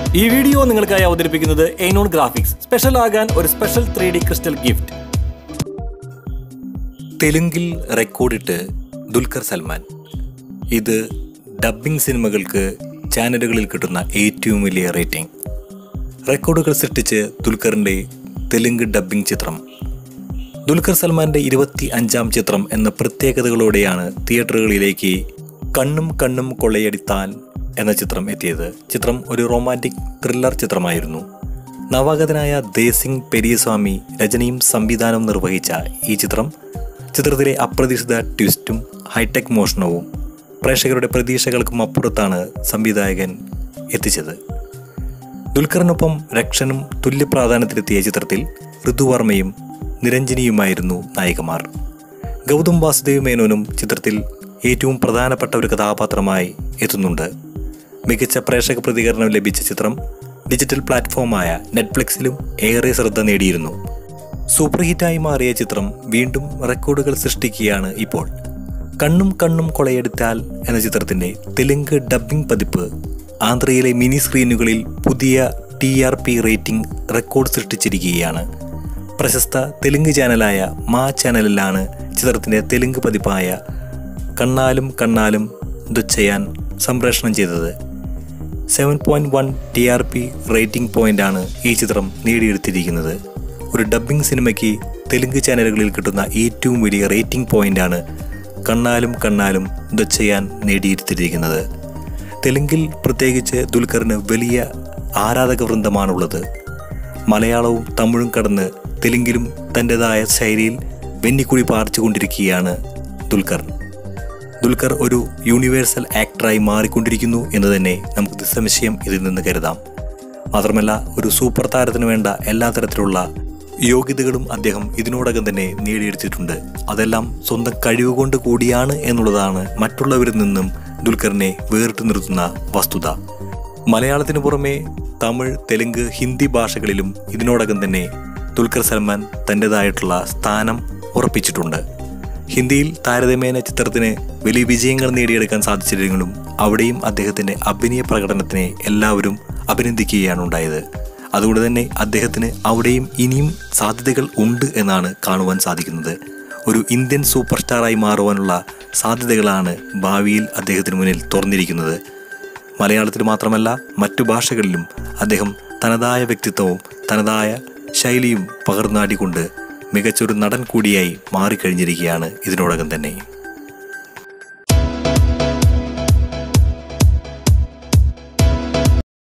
ഈ വീഡിയോ നിങ്ങൾക്കായി അവതരിപ്പിക്കുന്നത് എയ്നോൺ ഗ്രാഫിക്സ് സ്പെഷ്യൽ ആകാൻ ഒരു special three D crystal gift തെലുങ്കിൽ റെക്കോർഡിട്ട് ദുൽഖർ സൽമാൻ ഇത് ഡബ്ബിംഗ് സിനിമകൾക്ക് ചാനലുകളിൽ കിട്ടുന്ന ഏറ്റവും വലിയ റേറ്റിംഗ് റെക്കോർഡുകൾ സൃഷ്ടിച്ച് ദുൽഖറിൻ്റെ തെലുങ്ക് ഡബ്ബിംഗ് ചിത്രം ദുൽഖർ സൽമാന്റെ ഇരുപത്തി അഞ്ചാം ചിത്രം എന്ന പ്രത്യേകതകളോടെയാണ് തിയേറ്ററുകളിലേക്ക് കണ്ണും കണ്ണും കൊള്ളയടിത്താൻ എന്ന ചിത്രം എത്തിയത് ചിത്രം ഒരു റൊമാൻറ്റിക് ത്രില്ലർ ചിത്രമായിരുന്നു നവാഗതനായ ദേസിംഗ് പെരിയസ്വാമി രചനയും സംവിധാനവും നിർവഹിച്ച ഈ ചിത്രം ചിത്രത്തിലെ അപ്രതീക്ഷിത ട്വിസ്റ്റും ഹൈടെക് മോഷണവും പ്രേക്ഷകരുടെ പ്രതീക്ഷകൾക്കും അപ്പുറത്താണ് സംവിധായകൻ എത്തിച്ചത് ദുൽഖറിനൊപ്പം രക്ഷനും തുല്യ പ്രാധാന്യത്തിലെത്തിയ ചിത്രത്തിൽ ഋതുവർമ്മയും നിരഞ്ജനിയുമായിരുന്നു നായികമാർ ഗൗതം വാസുദേവ് മേനോനും ചിത്രത്തിൽ ഏറ്റവും പ്രധാനപ്പെട്ട ഒരു കഥാപാത്രമായി എത്തുന്നുണ്ട് മികച്ച പ്രേക്ഷക പ്രതികരണം ലഭിച്ച ചിത്രം ഡിജിറ്റൽ പ്ലാറ്റ്ഫോമായ നെറ്റ്ഫ്ലിക്സിലും ഏറെ ശ്രദ്ധ നേടിയിരുന്നു സൂപ്പർ ഹിറ്റായി മാറിയ ചിത്രം വീണ്ടും റെക്കോർഡുകൾ സൃഷ്ടിക്കുകയാണ് ഇപ്പോൾ കണ്ണും കണ്ണും കൊളയെടുത്താൽ എന്ന ചിത്രത്തിന്റെ തെലുങ്ക് ഡബ്ബിംഗ് പതിപ്പ് ആന്ധ്രയിലെ മിനി സ്ക്രീനുകളിൽ പുതിയ T R P rating record സൃഷ്ടിച്ചിരിക്കുകയാണ് പ്രശസ്ത തെലുങ്ക് ചാനലായ മാ ചാനലിലാണ് ചിത്രത്തിന്റെ തെലുങ്ക് പതിപ്പായ കണ്ണാലും കണ്ണാലും ദുച്ചയാൻ സംപ്രേഷണം ചെയ്തത് seven point one T R P rating പോയിന്റാണ് ഈ ചിത്രം നേടിയെടുത്തിരിക്കുന്നത് ഒരു ഡബ്ബിംഗ് സിനിമയ്ക്ക് തെലുങ്ക് ചാനലുകളിൽ കിട്ടുന്ന ഏറ്റവും വലിയ റേറ്റിംഗ് പോയിന്റാണ് കണ്ണാലും കണ്ണാലും ദുച്ചയാൻ നേടിയെടുത്തിരിക്കുന്നത് തെലുങ്കിൽ പ്രത്യേകിച്ച് ദുൽഖറിന് വലിയ ആരാധക വൃന്ദമാണുള്ളത് മലയാളവും തമിഴും കടന്ന് തെലുങ്കിലും തൻ്റെതായ ശൈലിയിൽ വെന്നിക്കുഴി പാർച്ചുകൊണ്ടിരിക്കുകയാണ് ദുൽഖർ ദുൽഖർ ഒരു യൂണിവേഴ്സൽ ആക്ടറായി മാറിക്കൊണ്ടിരിക്കുന്നു എന്ന് തന്നെ നമുക്ക് നിസ്സംശയം ഇതിൽ നിന്ന് കരുതാം മാത്രമല്ല ഒരു സൂപ്പർ താരത്തിന് വേണ്ട എല്ലാ തരത്തിലുള്ള യോഗ്യതകളും അദ്ദേഹം ഇതിനോടകം തന്നെ നേടിയെടുത്തിട്ടുണ്ട് അതെല്ലാം സ്വന്തം കഴിവുകൊണ്ട് കൂടിയാണ് എന്നുള്ളതാണ് മറ്റുള്ളവരിൽ നിന്നും ദുൽഖറിനെ വേറിട്ട് നിർത്തുന്ന വസ്തുത മലയാളത്തിന് പുറമെ തമിഴ് തെലുങ്ക് ഹിന്ദി ഭാഷകളിലും ഇതിനോടകം തന്നെ ദുൽഖർ സൽമാൻ തൻ്റെതായിട്ടുള്ള സ്ഥാനം ഉറപ്പിച്ചിട്ടുണ്ട് ഹിന്ദിയിൽ താരതമ്യേന ചിത്രത്തിന് വലിയ വിജയങ്ങൾ നേടിയെടുക്കാൻ സാധിച്ചില്ലെങ്കിലും അവിടെയും അദ്ദേഹത്തിൻ്റെ അഭിനയ പ്രകടനത്തിനെ എല്ലാവരും അഭിനന്ദിക്കുകയാണ് ഉണ്ടായത് അതുകൊണ്ട് തന്നെ അദ്ദേഹത്തിന് അവിടെയും ഇനിയും സാധ്യതകൾ ഉണ്ട് എന്നാണ് കാണുവാൻ സാധിക്കുന്നത് ഒരു ഇന്ത്യൻ സൂപ്പർ സ്റ്റാറായി മാറുവാനുള്ള സാധ്യതകളാണ് ഭാവിയിൽ അദ്ദേഹത്തിന് മുന്നിൽ തുറന്നിരിക്കുന്നത് മലയാളത്തിൽ മാത്രമല്ല മറ്റു ഭാഷകളിലും അദ്ദേഹം തനതായ വ്യക്തിത്വവും തനതായ ശൈലിയും പകർന്നാടിക്കൊണ്ട് മികച്ചൊരു നടൻ കൂടിയായി മാറിക്കഴിഞ്ഞിരിക്കുകയാണ് ഇതിനോടകം തന്നെ